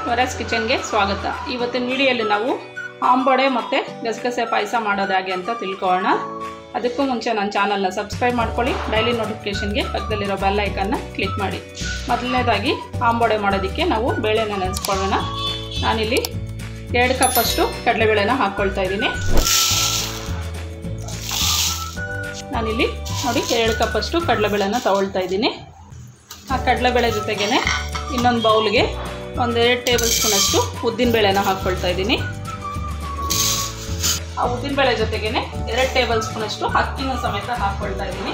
versus ಕಿಚನ್ಗೆ ಸ್ವಾಗತ ಇವತ್ತಿನ ವಿಡಿಯೋಲಿ ನಾವು ಆಂಬೊಡೆ ಮತ್ತು ಗಸಗಸೆ ಪಾಯಸ ಮಾಡೋದು ಹೇಗೆ ಅಂತ ತಿಳ್ಕೊಳ್ಳೋಣ ಅದಕ್ಕೂ ಮುಂಚೆ ನನ್ನ ಚಾನಲ್ನ ಸಬ್ಸ್ಕ್ರೈಬ್ ಮಾಡ್ಕೊಳ್ಳಿ ಡೈಲಿ ನೋಟಿಫಿಕೇಷನ್ಗೆ ಪಕ್ಕದಲ್ಲಿರೋ ಬೆಲ್ ಐಕನ್ನ ಕ್ಲಿಕ್ ಮಾಡಿ ಮೊದಲನೇದಾಗಿ ಆಂಬೊಡೆ ಮಾಡೋದಕ್ಕೆ ನಾವು ಬೇಳೆನ ನೆನೆಸ್ಕೊಳ್ಳೋಣ ನಾನಿಲ್ಲಿ ಎರಡು ಕಪ್ಪಷ್ಟು ಕಡಲೆಬೇಳೆನ ಹಾಕ್ಕೊಳ್ತಾ ಇದ್ದೀನಿ ನಾನಿಲ್ಲಿ ನೋಡಿ ಎರಡು ಕಪ್ಪಷ್ಟು ಕಡಲೆಬೇಳೆನ ತಗೊಳ್ತಾ ಇದ್ದೀನಿ ಆ ಕಡಲೆಬೇಳೆ ಜೊತೆಗೇ ಇನ್ನೊಂದು ಬೌಲ್ಗೆ ಒಂದೆರಡು ಟೇಬಲ್ ಸ್ಪೂನಷ್ಟು ಉದ್ದಿನಬೇಳೆನ ಹಾಕ್ಕೊಳ್ತಾ ಇದ್ದೀನಿ ಆ ಉದ್ದಿನಬೇಳೆ ಜೊತೆಗೇ ಎರಡು ಟೇಬಲ್ ಸ್ಪೂನಷ್ಟು ಅಕ್ಕಿನ ಸಮೇತ ಹಾಕ್ಕೊಳ್ತಾ ಇದ್ದೀನಿ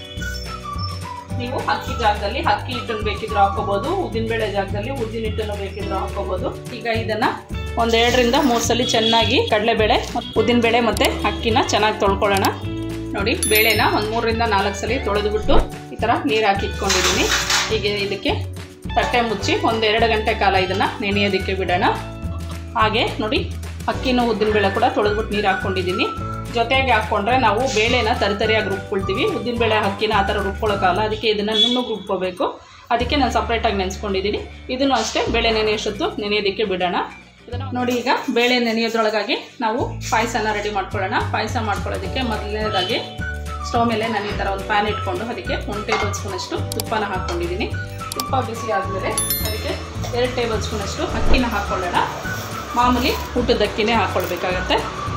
ನೀವು ಅಕ್ಕಿ ಜಾಗದಲ್ಲಿ ಅಕ್ಕಿ ಹಿಟ್ಟನ್ನು ಬೇಕಿದ್ರೂ ಹಾಕೋಬೋದು ಉದ್ದಿನಬೇಳೆ ಜಾಗದಲ್ಲಿ ಉದ್ದಿನ ಹಿಟ್ಟನ್ನು ಬೇಕಿದ್ರೂ ಹಾಕೋಬೋದು ಈಗ ಇದನ್ನು ಒಂದೆರಡರಿಂದ ಮೂರು ಸಲ ಚೆನ್ನಾಗಿ ಕಡಲೆಬೇಳೆ ಮತ್ತು ಉದ್ದಿನಬೇಳೆ ಮತ್ತು ಅಕ್ಕಿನ ಚೆನ್ನಾಗಿ ತೊಳ್ಕೊಳ್ಳೋಣ ನೋಡಿ ಬೇಳೆನ ಒಂದು ಮೂರರಿಂದ ನಾಲ್ಕು ಸಲ ತೊಳೆದುಬಿಟ್ಟು ಈ ಥರ ನೀರು ಹಾಕಿ ಇಟ್ಕೊಂಡಿದ್ದೀನಿ ಈಗ ಇದಕ್ಕೆ ತಟ್ಟೆ ಮುಚ್ಚಿ ಒಂದೆರಡು ಗಂಟೆ ಕಾಲ ಇದನ್ನು ನೆನೆಯೋದಕ್ಕೆ ಬಿಡೋಣ ಹಾಗೆ ನೋಡಿ ಅಕ್ಕಿನೂ ಉದ್ದಿನಬೇಳೆ ಕೂಡ ತೊಳೆದ್ಬಿಟ್ಟು ನೀರು ಹಾಕ್ಕೊಂಡಿದ್ದೀನಿ ಜೊತೆಗೆ ಹಾಕ್ಕೊಂಡ್ರೆ ನಾವು ಬೇಳೆನ ತರಿತರಿಯಾಗಿ ರುಬ್ಕೊಳ್ತೀವಿ ಉದ್ದಿನಬೇಳೆ ಅಕ್ಕಿನ ಆ ಥರ ರುಬ್ಕೊಳ್ಳೋಕ್ಕಲ್ಲ ಅದಕ್ಕೆ ಇದನ್ನು ನುಣ್ಣಗೆ ರುಬ್ಕೋಬೇಕು ಅದಕ್ಕೆ ನಾನು ಸಪ್ರೇಟಾಗಿ ನೆನೆಸ್ಕೊಂಡಿದ್ದೀನಿ ಇದನ್ನು ಅಷ್ಟೇ ಬೇಳೆ ನೆನೆಯೋಷ್ಟೊತ್ತು ನೆನೆಯೋದಕ್ಕೆ ಬಿಡೋಣ ಇದನ್ನು ನೋಡಿ ಈಗ ಬೇಳೆ ನೆನೆಯೋದ್ರೊಳಗಾಗಿ ನಾವು ಪಾಯಸನ ರೆಡಿ ಮಾಡ್ಕೊಳ್ಳೋಣ ಪಾಯಸ ಮಾಡ್ಕೊಳ್ಳೋದಕ್ಕೆ ಮೊದಲನೇದಾಗಿ ಸ್ಟವ್ ಮೇಲೆ ನಾನು ಈ ಥರ ಒಂದು ಪ್ಯಾನ್ ಇಟ್ಕೊಂಡು ಅದಕ್ಕೆ ಒಂದು ಟೇಬಲ್ ಸ್ಪೂನಷ್ಟು ತುಪ್ಪನ ಹಾಕ್ಕೊಂಡಿದ್ದೀನಿ ತುಪ್ಪ ಬಿಸಿ ಆದಮೇಲೆ ಅದಕ್ಕೆ ಎರಡು ಟೇಬಲ್ ಸ್ಪೂನಷ್ಟು ಅಕ್ಕಿನ ಹಾಕ್ಕೊಳ್ಳೋಣ ಮಾಮೂಲಿ ಊಟದ ಅಕ್ಕಿನೇ ಹಾಕ್ಕೊಳ್ಬೇಕಾಗತ್ತೆ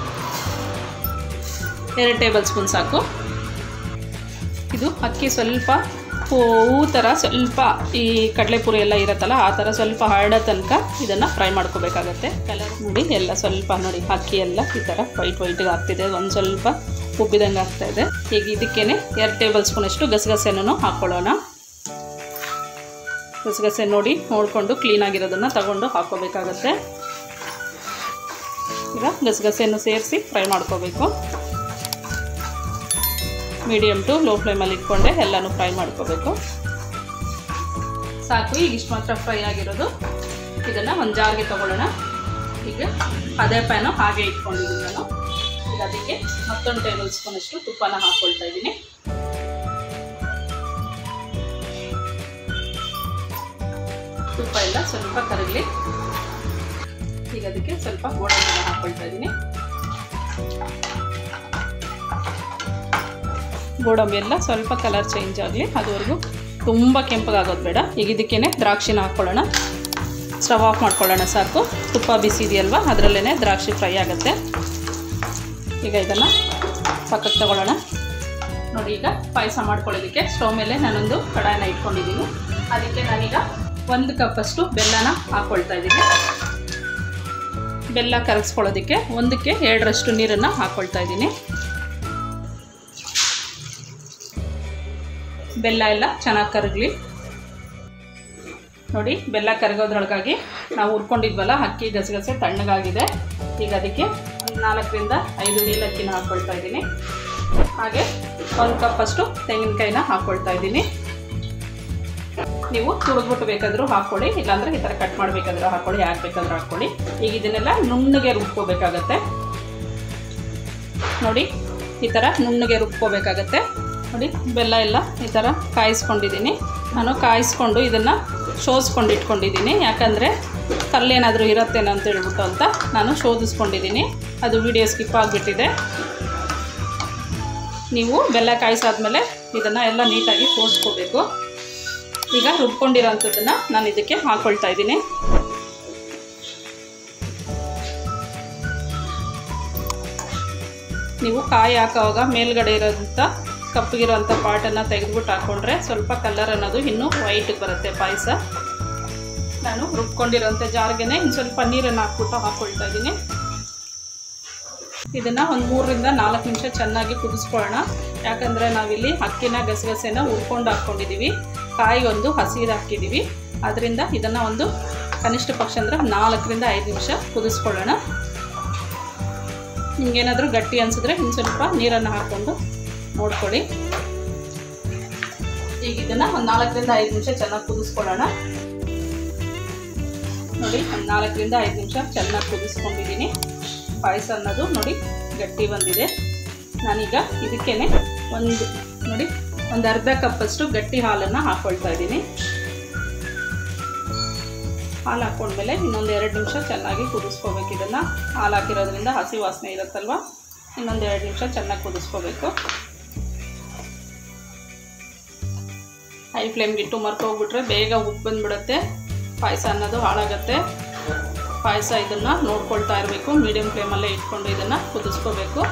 ಎರಡು ಟೇಬಲ್ ಸ್ಪೂನ್ ಸಾಕು ಇದು ಅಕ್ಕಿ ಸ್ವಲ್ಪ ಹೂ ಥರ ಸ್ವಲ್ಪ ಈ ಕಡಲೆಪುರಿ ಎಲ್ಲ ಇರುತ್ತಲ್ಲ ಆ ಥರ ಸ್ವಲ್ಪ ಹರಡೋ ತನಕ ಇದನ್ನು ಫ್ರೈ ಮಾಡ್ಕೋಬೇಕಾಗತ್ತೆ ಕಲರ್ ನೋಡಿ ಎಲ್ಲ ಸ್ವಲ್ಪ ನೋಡಿ ಅಕ್ಕಿ ಎಲ್ಲ ಈ ಥರ ವೈಟ್ ವೈಟ್ಗೆ ಆಗ್ತಿದೆ ಒಂದು ಸ್ವಲ್ಪ ಉಬ್ಬಿದಂಗೆ ಆಗ್ತಾ ಇದೆ ಈಗ ಇದಕ್ಕೇನೆ ಎರಡು ಟೇಬಲ್ ಸ್ಪೂನಷ್ಟು ಗಸಗಸೆನೂ ಹಾಕ್ಕೊಳ್ಳೋಣ ಗಸಗಸೆ ನೋಡಿ ನೋಡಿಕೊಂಡು ಕ್ಲೀನಾಗಿರೋದನ್ನು ತಗೊಂಡು ಹಾಕ್ಕೋಬೇಕಾಗತ್ತೆ ಈಗ ಗಸಗಸೆಯನ್ನು ಸೇರಿಸಿ ಫ್ರೈ ಮಾಡ್ಕೋಬೇಕು ಮೀಡಿಯಮ್ ಟು ಲೋ ಫ್ಲೇಮಲ್ಲಿ ಇಟ್ಕೊಂಡೆ ಎಲ್ಲನೂ ಫ್ರೈ ಮಾಡ್ಕೋಬೇಕು ಸಾಕು ಈಗ ಇಷ್ಟು ಮಾತ್ರ ಫ್ರೈ ಆಗಿರೋದು ಇದನ್ನು ಒಂದು ಜಾರ್ಗೆ ತೊಗೊಳ್ಳೋಣ ಈಗ ಅದೇ ಪ್ಯಾನು ಹಾಗೆ ಇಟ್ಕೊಂಡಿದ್ದೀನಿ ನಾನು ಈಗ ಅದಕ್ಕೆ ಮತ್ತೊಂದು ಟೇಬಲ್ ಸ್ಪೂನಷ್ಟು ತುಪ್ಪನ ಹಾಕ್ಕೊಳ್ತಾ ಇದ್ದೀನಿ ತುಪ್ಪ ಎಲ್ಲ ಸ್ವಲ್ಪ ಕರಗಲಿ ಈಗ ಅದಕ್ಕೆ ಸ್ವಲ್ಪ ಗೋಡಂಬಿನ ಹಾಕ್ಕೊಳ್ತಾ ಇದ್ದೀನಿ ಗೋಡಂಬಿ ಎಲ್ಲ ಸ್ವಲ್ಪ ಕಲರ್ ಚೇಂಜ್ ಆಗಲಿ ಅದುವರೆಗೂ ತುಂಬ ಕೆಂಪಗಾಗೋದು ಬೇಡ ಈಗ ಇದಕ್ಕೇ ದ್ರಾಕ್ಷಿನ ಹಾಕ್ಕೊಳ್ಳೋಣ ಸ್ಟವ್ ಆಫ್ ಮಾಡ್ಕೊಳ್ಳೋಣ ಸಾಕು ತುಪ್ಪ ಬಿಸಿ ಇದೆಯಲ್ವ ಅದರಲ್ಲೇ ದ್ರಾಕ್ಷಿ ಫ್ರೈ ಆಗುತ್ತೆ ಈಗ ಇದನ್ನು ಪಕ್ಕಕ್ಕೆ ತಗೊಳ್ಳೋಣ ನೋಡಿ ಈಗ ಪಾಯಸ ಮಾಡ್ಕೊಳ್ಳೋದಕ್ಕೆ ಸ್ಟವ್ ಮೇಲೆ ನಾನೊಂದು ಕಡಾಯಿನ ಇಟ್ಕೊಂಡಿದ್ದೀನಿ ಅದಕ್ಕೆ ನಾನೀಗ ಒಂದು ಕಪ್ಪಷ್ಟು ಬೆಲ್ಲನ ಹಾಕ್ಕೊಳ್ತಾ ಇದ್ದೀನಿ ಬೆಲ್ಲ ಕರಗಿಸ್ಕೊಳ್ಳೋದಕ್ಕೆ ಒಂದಕ್ಕೆ ಎರಡರಷ್ಟು ನೀರನ್ನು ಹಾಕ್ಕೊಳ್ತಾ ಇದ್ದೀನಿ ಬೆಲ್ಲ ಎಲ್ಲ ಚೆನ್ನಾಗಿ ಕರಗಲಿ ನೋಡಿ ಬೆಲ್ಲ ಕರಗೋದ್ರೊಳಗಾಗಿ ನಾವು ಹುರ್ಕೊಂಡಿದ್ವಲ್ಲ ಅಕ್ಕಿ ಗಸಗಸೆ ತಣ್ಣಗಾಗಿದೆ ಈಗ ಅದಕ್ಕೆ ಒಂದು ನಾಲ್ಕರಿಂದ ಐದು ನೀಲಕ್ಕಿನ ಹಾಕ್ಕೊಳ್ತಾ ಇದ್ದೀನಿ ಹಾಗೆ ಒಂದು ಕಪ್ಪಷ್ಟು ತೆಂಗಿನಕಾಯಿನ ಹಾಕ್ಕೊಳ್ತಾ ಇದ್ದೀನಿ ನೀವು ತುಳಿದ್ಬಿಟ್ಟು ಬೇಕಾದರೂ ಹಾಕ್ಕೊಳ್ಳಿ ಇಲ್ಲಾಂದರೆ ಈ ಥರ ಕಟ್ ಮಾಡಬೇಕಾದ್ರೂ ಹಾಕ್ಕೊಳ್ಳಿ ಯಾಕೆ ಬೇಕಾದ್ರೂ ಹಾಕ್ಕೊಳ್ಳಿ ಈಗ ಇದನ್ನೆಲ್ಲ ನುಣ್ಣಗೆ ರುಬ್ಕೋಬೇಕಾಗತ್ತೆ ನೋಡಿ ಈ ಥರ ನುಣ್ಣಗೆ ರುಬ್ಕೋಬೇಕಾಗತ್ತೆ ನೋಡಿ ಬೆಲ್ಲ ಎಲ್ಲ ಈ ಥರ ಕಾಯಿಸ್ಕೊಂಡಿದ್ದೀನಿ ನಾನು ಕಾಯಿಸ್ಕೊಂಡು ಇದನ್ನು ಶೋಧಿಸ್ಕೊಂಡು ಇಟ್ಕೊಂಡಿದ್ದೀನಿ ಯಾಕಂದರೆ ಕಲ್ಲೇನಾದರೂ ಇರತ್ತೇನೋ ಅಂತ ಹೇಳ್ಬಿಟ್ಟು ಅಂತ ನಾನು ಶೋಧಿಸ್ಕೊಂಡಿದ್ದೀನಿ ಅದು ವಿಡಿಯೋ ಸ್ಕಿಪ್ ಆಗಿಬಿಟ್ಟಿದೆ ನೀವು ಬೆಲ್ಲ ಕಾಯಿಸಾದ್ಮೇಲೆ ಇದನ್ನು ಎಲ್ಲ ನೀಟಾಗಿ ಸೋಸ್ಕೋಬೇಕು ಈಗ ರುಬ್ಕೊಂಡಿರೋಂಥದ್ದನ್ನು ನಾನು ಇದಕ್ಕೆ ಹಾಕ್ಕೊಳ್ತಾ ಇದ್ದೀನಿ ನೀವು ಕಾಯಿ ಹಾಕೋವಾಗ ಮೇಲ್ಗಡೆ ಇರೋಂಥ ಕಪ್ಪಗಿರೋಂಥ ಪಾಟನ್ನು ತೆಗೆದುಬಿಟ್ಟು ಹಾಕ್ಕೊಂಡ್ರೆ ಸ್ವಲ್ಪ ಕಲರ್ ಅನ್ನೋದು ಇನ್ನೂ ವೈಟಿಗೆ ಬರುತ್ತೆ ಪಾಯಸ ನಾನು ರುಬ್ಕೊಂಡಿರೋಂಥ ಜಾರ್ಗೆ ಇನ್ನು ಸ್ವಲ್ಪ ನೀರನ್ನು ಹಾಕ್ಬಿಟ್ಟು ಹಾಕ್ಕೊಳ್ತಾ ಇದ್ದೀನಿ ಇದನ್ನು ಒಂದು ಮೂರರಿಂದ ನಾಲ್ಕು ನಿಮಿಷ ಚೆನ್ನಾಗಿ ಕುದಿಸ್ಕೊಳ್ಳೋಣ ಯಾಕಂದರೆ ನಾವಿಲ್ಲಿ ಅಕ್ಕಿನ ಗಸಗಸೆನ ಹುರ್ಕೊಂಡು ಹಾಕ್ಕೊಂಡಿದ್ದೀವಿ ಕಾಯಿ ಒಂದು ಹಸಿರು ಹಾಕಿದ್ದೀವಿ ಅದರಿಂದ ಇದನ್ನು ಒಂದು ಕನಿಷ್ಠ ಪಕ್ಷ ಅಂದರೆ ನಾಲ್ಕರಿಂದ ಐದು ನಿಮಿಷ ಕುದಿಸ್ಕೊಳ್ಳೋಣ ನಿಮಗೇನಾದರೂ ಗಟ್ಟಿ ಅನಿಸಿದ್ರೆ ಇನ್ನು ಸ್ವಲ್ಪ ನೀರನ್ನು ಹಾಕ್ಕೊಂಡು ನೋಡ್ಕೊಳ್ಳಿ ಈಗ ಇದನ್ನು ಒಂದು ನಾಲ್ಕರಿಂದ ಐದು ನಿಮಿಷ ಚೆನ್ನಾಗಿ ಕುದಿಸ್ಕೊಳ್ಳೋಣ ನೋಡಿ ಒಂದು ನಾಲ್ಕರಿಂದ ಐದು ನಿಮಿಷ ಚೆನ್ನಾಗಿ ಕುದಿಸ್ಕೊಂಡಿದ್ದೀನಿ ಪಾಯಸ ಅನ್ನೋದು ನೋಡಿ ಗಟ್ಟಿ ಬಂದಿದೆ ನಾನೀಗ ಇದಕ್ಕೇ ಒಂದು ನೋಡಿ ಒಂದು ಅರ್ಧ ಕಪ್ಪಷ್ಟು ಗಟ್ಟಿ ಹಾಲನ್ನು ಹಾಕ್ಕೊಳ್ತಾ ಇದ್ದೀನಿ ಹಾಲು ಹಾಕ್ಕೊಂಡ್ಮೇಲೆ ಇನ್ನೊಂದು ಎರಡು ನಿಮಿಷ ಚೆನ್ನಾಗಿ ಕುದಿಸ್ಕೋಬೇಕು ಇದನ್ನು ಹಾಲು ಹಾಕಿರೋದ್ರಿಂದ ಹಸಿ ವಾಸನೆ ಇರುತ್ತಲ್ವ ಇನ್ನೊಂದು ಎರಡು ನಿಮಿಷ ಚೆನ್ನಾಗಿ ಕುದಿಸ್ಕೋಬೇಕು ಹೈ ಫ್ಲೇಮ್ಗೆ ಇಟ್ಟು ಮರ್ಕೋಗ್ಬಿಟ್ರೆ ಬೇಗ ಉಪ್ಪು ಬಂದ್ಬಿಡುತ್ತೆ ಪಾಯಸ ಅನ್ನೋದು ಹಾಳಾಗತ್ತೆ ಪಾಯಸ ಇದನ್ನು ನೋಡ್ಕೊಳ್ತಾ ಇರಬೇಕು ಮೀಡಿಯಮ್ ಫ್ಲೇಮಲ್ಲೇ ಇಟ್ಕೊಂಡು ಇದನ್ನು ಕುದಿಸ್ಕೋಬೇಕು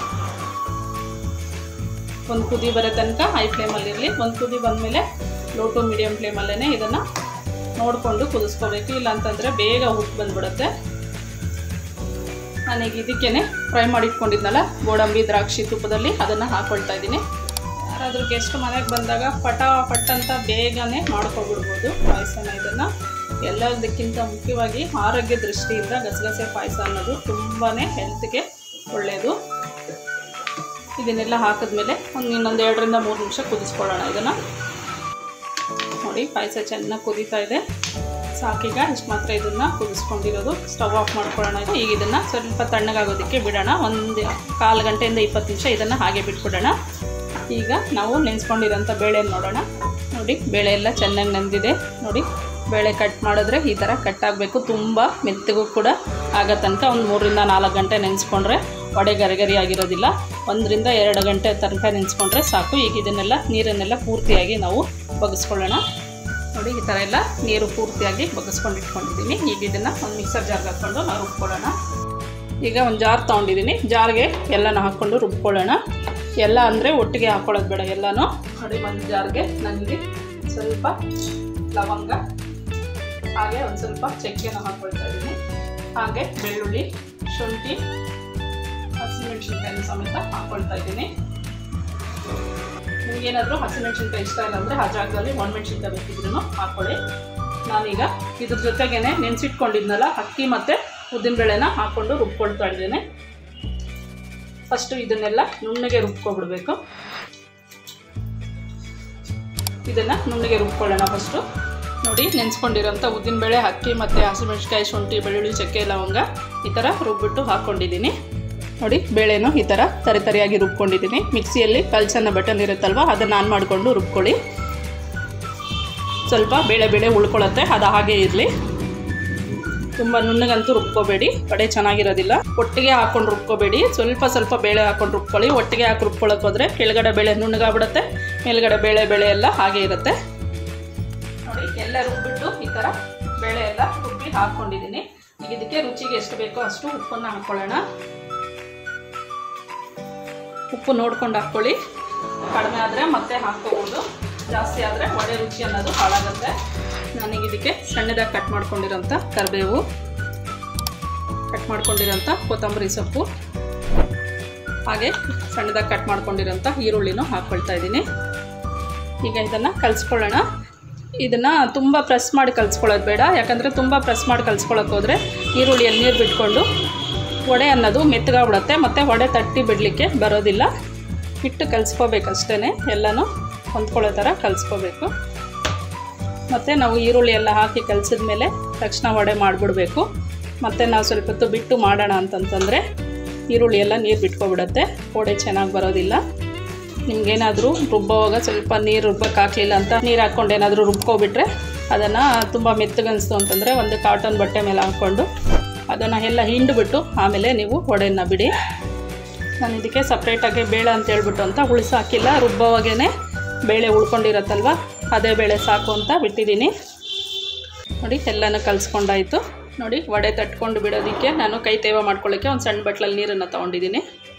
ಒಂದು ಕುದಿ ಬರೋ ತನಕ ಹೈ ಫ್ಲೇಮಲ್ಲಿರಲಿ ಒಂದು ಕುದಿ ಬಂದಮೇಲೆ ಲೋ ಟು ಮೀಡಿಯಮ್ ಫ್ಲೇಮಲ್ಲೇ ಇದನ್ನು ನೋಡಿಕೊಂಡು ಕುದಿಸ್ಕೋಬೇಕು ಇಲ್ಲ ಅಂತಂದರೆ ಬೇಗ ಉಪ್ಪು ಬಂದ್ಬಿಡುತ್ತೆ ನಾನೀಗ ಇದಕ್ಕೇ ಫ್ರೈ ಮಾಡಿ ಇಟ್ಕೊಂಡಿದ್ನಲ್ಲ ಗೋಡಂಬಿ ದ್ರಾಕ್ಷಿ ತುಪ್ಪದಲ್ಲಿ ಅದನ್ನು ಹಾಕ್ಕೊಳ್ತಾ ಇದ್ದೀನಿ ಯಾರಾದರೂ ಗೆಸ್ಟ್ ಮನೆಗೆ ಬಂದಾಗ ಪಟ ಪಟ್ ಅಂತ ಬೇಗನೆ ಮಾಡ್ಕೊಬಿಡ್ಬೋದು ಪಾಯಸನ ಇದನ್ನು ಎಲ್ಲದಕ್ಕಿಂತ ಮುಖ್ಯವಾಗಿ ಆರೋಗ್ಯ ದೃಷ್ಟಿಯಿಂದ ಗಸಗಸೆ ಪಾಯಸ ಅನ್ನೋದು ತುಂಬಾ ಹೆಲ್ತ್ಗೆ ಒಳ್ಳೆಯದು ಇದನ್ನೆಲ್ಲ ಹಾಕಿದ್ಮೇಲೆ ಒಂದು ಇನ್ನೊಂದು ಎರಡರಿಂದ ಮೂರು ನಿಮಿಷ ಕುದಿಸ್ಕೊಳ್ಳೋಣ ಇದನ್ನು ನೋಡಿ ಪಾಯಸ ಚೆನ್ನಾಗಿ ಕುದೀತಾ ಇದೆ ಸಾಕೀಗ ಇಷ್ಟು ಮಾತ್ರ ಇದನ್ನು ಕುದಿಸ್ಕೊಂಡಿರೋದು ಸ್ಟವ್ ಆಫ್ ಮಾಡ್ಕೊಳ್ಳೋಣ ಈಗ ಇದನ್ನು ಸ್ವಲ್ಪ ತಣ್ಣಗಾಗೋದಕ್ಕೆ ಬಿಡೋಣ ಒಂದು ಕಾಲು ಗಂಟೆಯಿಂದ ಇಪ್ಪತ್ತು ನಿಮಿಷ ಇದನ್ನು ಹಾಗೆ ಬಿಟ್ಬಿಡೋಣ ಈಗ ನಾವು ನೆನೆಸ್ಕೊಂಡಿರೋಂಥ ಬೇಳೆ ನೋಡೋಣ ನೋಡಿ ಬೇಳೆ ಎಲ್ಲ ಚೆನ್ನಾಗಿ ನೆಂದಿದೆ ನೋಡಿ ಬೇಳೆ ಕಟ್ ಮಾಡಿದ್ರೆ ಈ ಥರ ಕಟ್ ಆಗಬೇಕು ತುಂಬ ಮೆತ್ತಗೂ ಕೂಡ ಆಗೋ ತನಕ ಒಂದು ಮೂರರಿಂದ ನಾಲ್ಕು ಗಂಟೆ ನೆನೆಸ್ಕೊಂಡ್ರೆ ವಡೆ ಗರಿಗರಿ ಆಗಿರೋದಿಲ್ಲ ಒಂದರಿಂದ ಎರಡು ಗಂಟೆ ತನಕ ನೆನೆಸ್ಕೊಂಡ್ರೆ ಸಾಕು ಈಗ ಇದನ್ನೆಲ್ಲ ನೀರನ್ನೆಲ್ಲ ಪೂರ್ತಿಯಾಗಿ ನಾವು ಬಗ್ಗಿಸ್ಕೊಳ್ಳೋಣ ನೋಡಿ ಈ ಥರ ಎಲ್ಲ ನೀರು ಪೂರ್ತಿಯಾಗಿ ಬಗ್ಗಿಸ್ಕೊಂಡು ಇಟ್ಕೊಂಡಿದ್ದೀನಿ ಈಗ ಇದನ್ನು ಒಂದು ಮಿಕ್ಸರ್ ಜಾರ್ಗೆ ಹಾಕ್ಕೊಂಡು ನಾವು ರುಬ್ಕೊಳ್ಳೋಣ ಈಗ ಒಂದು ಜಾರ್ ತೊಗೊಂಡಿದ್ದೀನಿ ಜಾರ್ಗೆ ಎಲ್ಲನೂ ಹಾಕ್ಕೊಂಡು ರುಬ್ಕೊಳ್ಳೋಣ ಎಲ್ಲ ಅಂದರೆ ಒಟ್ಟಿಗೆ ಹಾಕ್ಕೊಳ್ಳೋದು ಬೇಡ ಎಲ್ಲನೂ ನೋಡಿ ಒಂದು ಜಾರ್ಗೆ ನನಗೆ ಸ್ವಲ್ಪ ಲವಂಗ ಹಾಗೆ ಒಂದು ಸ್ವಲ್ಪ ಚಕ್ಕೆನ ಹಾಕ್ಕೊಳ್ತಾ ಇದ್ದೀನಿ ಹಾಗೆ ಬೆಳ್ಳುಳ್ಳಿ ಶುಂಠಿ ಹಸಿಮೆಣಸಿನ್ಕಾಯಿ ಸಮೇತ ಹಾಕ್ಕೊಳ್ತಾ ಇದ್ದೀನಿ ನಿಮಗೇನಾದರೂ ಹಸಿಮೆಣಸಿನ್ಕಾಯಿ ಇಷ್ಟ ಇಲ್ಲ ಅಂದರೆ ಆ ಜಾಗದಲ್ಲಿ ಒಣಮೆಣಸಿನ್ಕಾಯಿ ಬೇಕಿದ್ರೂ ಹಾಕ್ಕೊಳ್ಳಿ ನಾನೀಗ ಇದ್ರ ಜೊತೆಗೇನೆ ನೆನೆಸಿಟ್ಕೊಂಡಿದ್ನಲ್ಲ ಅಕ್ಕಿ ಮತ್ತು ಉದ್ದಿನಬೇಳೆನ ಹಾಕ್ಕೊಂಡು ರುಬ್ಕೊಳ್ತಾ ಇದ್ದೇನೆ ಫಸ್ಟು ಇದನ್ನೆಲ್ಲ ನುಣ್ಣಗೆ ರುಬ್ಕೊಬಿಡ್ಬೇಕು ಇದನ್ನು ನುಣ್ಣಗೆ ರುಬ್ಕೊಳ್ಳೋಣ ಫಸ್ಟು ನೋಡಿ ನೆನೆಸ್ಕೊಂಡಿರೋಂಥ ಉದ್ದಿನಬೇಳೆ ಅಕ್ಕಿ ಮತ್ತು ಹಸಿಮೆಣಸಿನ್ಕಾಯಿ ಶುಂಠಿ ಬೆಳ್ಳುಳ್ಳಿ ಚಕ್ಕೆ ಲವಂಗ ಈ ಥರ ರುಬ್ಬಿಟ್ಟು ಹಾಕ್ಕೊಂಡಿದ್ದೀನಿ ನೋಡಿ ಬೇಳೆನೂ ಈ ಥರ ತರಿ ತರಿಯಾಗಿ ರುಬ್ಕೊಂಡಿದ್ದೀನಿ ಮಿಕ್ಸಿಯಲ್ಲಿ ಕಲ್ಸನ್ನ ಬಟನ್ ಇರುತ್ತಲ್ವ ಅದನ್ನು ಆನ್ ಮಾಡಿಕೊಂಡು ರುಬ್ಕೊಳ್ಳಿ ಸ್ವಲ್ಪ ಬೇಳೆ ಬೇಳೆ ಉಳ್ಕೊಳ್ಳುತ್ತೆ ಅದು ಹಾಗೇ ಇರಲಿ ತುಂಬ ನುಣ್ಣಗಂತೂ ರುಬ್ಕೋಬೇಡಿ ಕಡೆ ಚೆನ್ನಾಗಿರೋದಿಲ್ಲ ಒಟ್ಟಿಗೆ ಹಾಕ್ಕೊಂಡು ರುಬ್ಕೋಬೇಡಿ ಸ್ವಲ್ಪ ಸ್ವಲ್ಪ ಬೇಳೆ ಹಾಕ್ಕೊಂಡು ರುಬ್ಕೊಳ್ಳಿ ಒಟ್ಟಿಗೆ ಹಾಕಿ ರುಬ್ಕೊಳ್ಳೋಕೆ ಹೋದರೆ ಕೆಳಗಡೆ ಬೇಳೆ ನುಣ್ಣಗಾಗ್ಬಿಡುತ್ತೆ ಮೇಲ್ಗಡೆ ಬೇಳೆ ಬೇಳೆ ಎಲ್ಲ ಹಾಗೆ ಇರುತ್ತೆ ನೋಡಿ ಎಲ್ಲ ರುಬ್ಬಿಟ್ಟು ಈ ಥರ ಬೇಳೆ ಎಲ್ಲ ರುಬ್ಬಿ ಹಾಕ್ಕೊಂಡಿದ್ದೀನಿ ಈಗ ಇದಕ್ಕೆ ರುಚಿಗೆ ಎಷ್ಟು ಬೇಕೋ ಅಷ್ಟು ಉಪ್ಪನ್ನು ಹಾಕ್ಕೊಳ್ಳೋಣ ಉಪ್ಪು ನೋಡ್ಕೊಂಡು ಹಾಕ್ಕೊಳ್ಳಿ ಕಡಿಮೆ ಆದರೆ ಮತ್ತೆ ಹಾಕ್ಕೋಬೋದು ಜಾಸ್ತಿ ಆದರೆ ಒಳ್ಳೆ ರುಚಿ ಅನ್ನೋದು ಹಾಳಾಗುತ್ತೆ ನಾನೀಗ ಇದಕ್ಕೆ ಸಣ್ಣದಾಗಿ ಕಟ್ ಮಾಡ್ಕೊಂಡಿರೋಂಥ ಕರಿಬೇವು ಕಟ್ ಮಾಡ್ಕೊಂಡಿರೋಂಥ ಕೊತ್ತಂಬರಿ ಸೊಪ್ಪು ಹಾಗೆ ಸಣ್ಣದಾಗಿ ಕಟ್ ಮಾಡ್ಕೊಂಡಿರೋಂಥ ಈರುಳ್ಳಿನೂ ಹಾಕ್ಕೊಳ್ತಾ ಇದ್ದೀನಿ ಈಗ ಇದನ್ನು ಕಲಿಸ್ಕೊಳ್ಳೋಣ ಇದನ್ನು ತುಂಬ ಪ್ರೆಸ್ ಮಾಡಿ ಕಲಿಸ್ಕೊಳ್ಳೋದು ಬೇಡ ಯಾಕಂದರೆ ತುಂಬ ಪ್ರೆಸ್ ಮಾಡಿ ಕಲಿಸ್ಕೊಳ್ಳೋಕೆ ಹೋದರೆ ಈರುಳ್ಳಿಯಲ್ಲಿ ನೀರು ಬಿಟ್ಕೊಂಡು ವಡೆ ಅನ್ನೋದು ಮೆತ್ತಗಾಗ್ಬಿಡುತ್ತೆ ಮತ್ತು ವಡೆ ತಟ್ಟಿ ಬಿಡಲಿಕ್ಕೆ ಬರೋದಿಲ್ಲ ಹಿಟ್ಟು ಕಲಿಸ್ಕೋಬೇಕಷ್ಟೇ ಎಲ್ಲನೂ ಹೊಂದ್ಕೊಳ್ಳೋ ಥರ ಕಲಿಸ್ಕೋಬೇಕು ಮತ್ತು ನಾವು ಈರುಳ್ಳಿ ಎಲ್ಲ ಹಾಕಿ ಕಲಿಸಿದ ಮೇಲೆ ತಕ್ಷಣ ವಡೆ ಮಾಡಿಬಿಡ್ಬೇಕು ಮತ್ತು ನಾವು ಸ್ವಲ್ಪ ಹೊತ್ತು ಬಿಟ್ಟು ಮಾಡೋಣ ಅಂತಂತಂದರೆ ಈರುಳ್ಳಿ ಎಲ್ಲ ನೀರು ಬಿಟ್ಕೊಬಿಡುತ್ತೆ ವಡೆ ಚೆನ್ನಾಗಿ ಬರೋದಿಲ್ಲ ನಿಮ್ಗೇನಾದರೂ ರುಬ್ಬೋವಾಗ ಸ್ವಲ್ಪ ನೀರು ರುಬ್ಬಕ್ಕೆ ಹಾಕಲಿಲ್ಲ ಅಂತ ನೀರು ಹಾಕ್ಕೊಂಡು ಏನಾದರೂ ರುಬ್ಕೊಬಿಟ್ರೆ ಅದನ್ನು ತುಂಬ ಮೆತ್ತಗನ್ನಿಸ್ತು ಅಂತಂದರೆ ಒಂದು ಕಾಟನ್ ಬಟ್ಟೆ ಮೇಲೆ ಹಾಕ್ಕೊಂಡು ಅದನ್ನು ಎಲ್ಲ ಹಿಂಡುಬಿಟ್ಟು ಆಮೇಲೆ ನೀವು ವಡೆನ ಬಿಡಿ ನಾನು ಇದಕ್ಕೆ ಸಪ್ರೇಟಾಗಿ ಬೇಳೆ ಅಂತ ಹೇಳ್ಬಿಟ್ಟು ಅಂತ ಉಳಿಸಿ ಹಾಕಿಲ್ಲ ರುಬ್ಬವಾಗೇ ಬೇಳೆ ಉಳ್ಕೊಂಡಿರತ್ತಲ್ವ ಅದೇ ಬೇಳೆ ಸಾಕು ಅಂತ ಬಿಟ್ಟಿದ್ದೀನಿ ನೋಡಿ ಎಲ್ಲನೂ ಕಲಿಸ್ಕೊಂಡಾಯಿತು ನೋಡಿ ವಡೆ ತಟ್ಕೊಂಡು ಬಿಡೋದಕ್ಕೆ ನಾನು ಕೈ ತೇವ ಮಾಡ್ಕೊಳ್ಳೋಕ್ಕೆ ಒಂದು ಸಣ್ಣ ಬಟ್ಲಲ್ಲಿ ನೀರನ್ನು ತೊಗೊಂಡಿದ್ದೀನಿ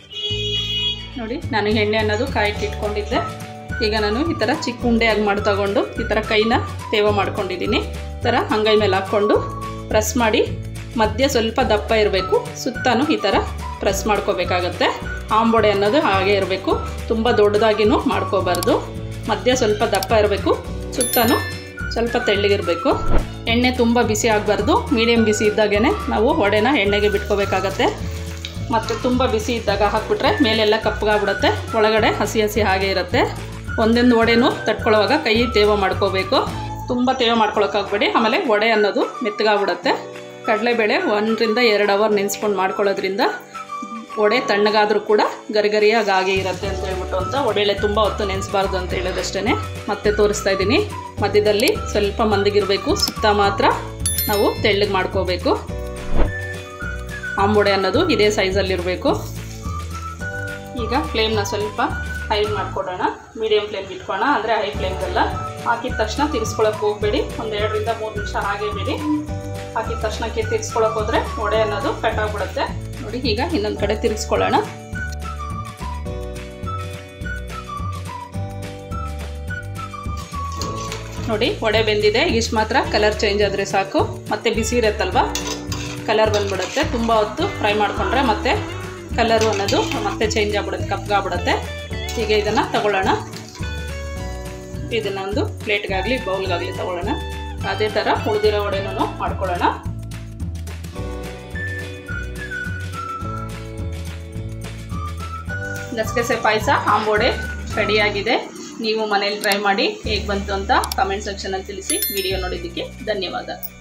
ನೋಡಿ ನಾನು ಎಣ್ಣೆ ಅನ್ನೋದು ಕಾಯಕ್ಕೆ ಇಟ್ಕೊಂಡಿದ್ದೆ ಈಗ ನಾನು ಈ ಥರ ಚಿಕ್ಕ ಉಂಡೆಯಾಗಿ ಮಾಡಿ ತಗೊಂಡು ಈ ಥರ ಕೈನ ತೇವ ಮಾಡ್ಕೊಂಡಿದ್ದೀನಿ ಈ ಥರ ಅಂಗೈ ಮೇಲೆ ಹಾಕ್ಕೊಂಡು ಪ್ರೆಸ್ ಮಾಡಿ ಮಧ್ಯ ಸ್ವಲ್ಪ ದಪ್ಪ ಇರಬೇಕು ಸುತ್ತಾನು ಈ ಥರ ಪ್ರೆಸ್ ಮಾಡ್ಕೋಬೇಕಾಗತ್ತೆ ಆಂಬೊಡೆ ಅನ್ನೋದು ಹಾಗೆ ಇರಬೇಕು ತುಂಬ ದೊಡ್ಡದಾಗಿನೂ ಮಾಡ್ಕೋಬಾರ್ದು ಮಧ್ಯ ಸ್ವಲ್ಪ ದಪ್ಪ ಇರಬೇಕು ಸುತ್ತಾನು ಸ್ವಲ್ಪ ತೆಳ್ಳಗಿರಬೇಕು ಎಣ್ಣೆ ತುಂಬ ಬಿಸಿ ಆಗಬಾರ್ದು ಮೀಡಿಯಮ್ ಬಿಸಿ ಇದ್ದಾಗೇ ನಾವು ವಡೆನ ಎಣ್ಣೆಗೆ ಬಿಟ್ಕೋಬೇಕಾಗತ್ತೆ ಮತ್ತು ತುಂಬ ಬಿಸಿ ಇದ್ದಾಗ ಹಾಕ್ಬಿಟ್ರೆ ಮೇಲೆಲ್ಲ ಕಪ್ಪಗಾಗ್ಬಿಡುತ್ತೆ ಒಳಗಡೆ ಹಸಿ ಹಸಿ ಹಾಗೆ ಇರುತ್ತೆ ಒಂದೊಂದು ವಡೆನೂ ತಟ್ಕೊಳ್ಳೋವಾಗ ಕೈ ತೇವ ಮಾಡ್ಕೋಬೇಕು ತುಂಬ ತೇವ ಮಾಡ್ಕೊಳಕ್ಕಾಗಬೇಡಿ ಆಮೇಲೆ ವಡೆ ಅನ್ನೋದು ಮೆತ್ತಗಾಗ್ಬಿಡುತ್ತೆ ಕಡಲೆಬೇಳೆ ಒಂದರಿಂದ ಎರಡು ಅವರ್ ನೆನೆಸ್ಕೊಂಡು ಮಾಡ್ಕೊಳ್ಳೋದ್ರಿಂದ ವಡೆ ತಣ್ಣಗಾದರೂ ಕೂಡ ಗರಿಗರಿಯಾಗಿ ಹಾಗೆ ಇರುತ್ತೆ ಅಂತ ಹೇಳ್ಬಿಟ್ಟು ಅಂತ ಬೇಳೆ ತುಂಬ ಹೊತ್ತು ನೆನೆಸಬಾರ್ದು ಅಂತ ಹೇಳೋದಷ್ಟೇ ಮತ್ತೆ ತೋರಿಸ್ತಾ ಇದ್ದೀನಿ ಮಧ್ಯದಲ್ಲಿ ಸ್ವಲ್ಪ ಮಂದಿಗಿರಬೇಕು ಸುತ್ತ ಮಾತ್ರ ನಾವು ತೆಳ್ಳಗೆ ಮಾಡ್ಕೋಬೇಕು ಆಂಬೊಡೆ ಅನ್ನೋದು ಇದೇ ಸೈಜಲ್ಲಿರಬೇಕು ಈಗ ಫ್ಲೇಮ್ನ ಸ್ವಲ್ಪ ಹೈ ಮಾಡ್ಕೊಡೋಣ ಮೀಡಿಯಮ್ ಫ್ಲೇಮ್ ಇಟ್ಕೋಣ ಅಂದರೆ ಹೈ ಫ್ಲೇಮ್ಗೆಲ್ಲ ಹಾಕಿದ ತಕ್ಷಣ ತಿರ್ಸ್ಕೊಳಕ್ಕೆ ಹೋಗಬೇಡಿ ಒಂದು ಎರಡರಿಂದ ಮೂರು ನಿಮಿಷ ಹಾಗೆ ಬಿಡಿ ಹಾಕಿದ ತಕ್ಷಣಕ್ಕೆ ತಿರ್ಸ್ಕೊಳಕ್ಕೆ ಹೋದರೆ ವಡೆ ಅನ್ನೋದು ಕಟ್ಟಾಗ್ಬಿಡುತ್ತೆ ನೋಡಿ ಈಗ ಇನ್ನೊಂದು ಕಡೆ ತಿರ್ಗಿಸ್ಕೊಳ್ಳೋಣ ನೋಡಿ ವಡೆ ಬೆಂದಿದೆ ಇಷ್ಟು ಮಾತ್ರ ಕಲರ್ ಚೇಂಜ್ ಆದರೆ ಸಾಕು ಮತ್ತೆ ಬಿಸಿ ಇರುತ್ತಲ್ವ ಕಲರ್ ಬಂದ್ಬಿಡುತ್ತೆ ತುಂಬ ಹೊತ್ತು ಫ್ರೈ ಮಾಡಿಕೊಂಡ್ರೆ ಮತ್ತೆ ಕಲರು ಅನ್ನೋದು ಮತ್ತೆ ಚೇಂಜ್ ಆಗ್ಬಿಡುತ್ತೆ ಕಪ್ಗಾಗ್ಬಿಡುತ್ತೆ ಈಗ ಇದನ್ನು ತಗೊಳ್ಳೋಣ ಇದನ್ನ ಒಂದು ಪ್ಲೇಟ್ಗಾಗಲಿ ಬೌಲ್ಗಾಗಲಿ ತಗೊಳ್ಳೋಣ ಅದೇ ಥರ ಉಳಿದಿರೋ ವಡೆನೂ ಮಾಡ್ಕೊಳ್ಳೋಣ ಗಸಗಸೆ ಪಾಯಸ ಆಂಬೋಡೆ ರೆಡಿಯಾಗಿದೆ ನೀವು ಮನೇಲಿ ಟ್ರೈ ಮಾಡಿ ಹೇಗೆ ಬಂತು ಅಂತ ಕಮೆಂಟ್ ಸೆಕ್ಷನಲ್ಲಿ ತಿಳಿಸಿ ವಿಡಿಯೋ ನೋಡಿದ್ದಕ್ಕೆ ಧನ್ಯವಾದ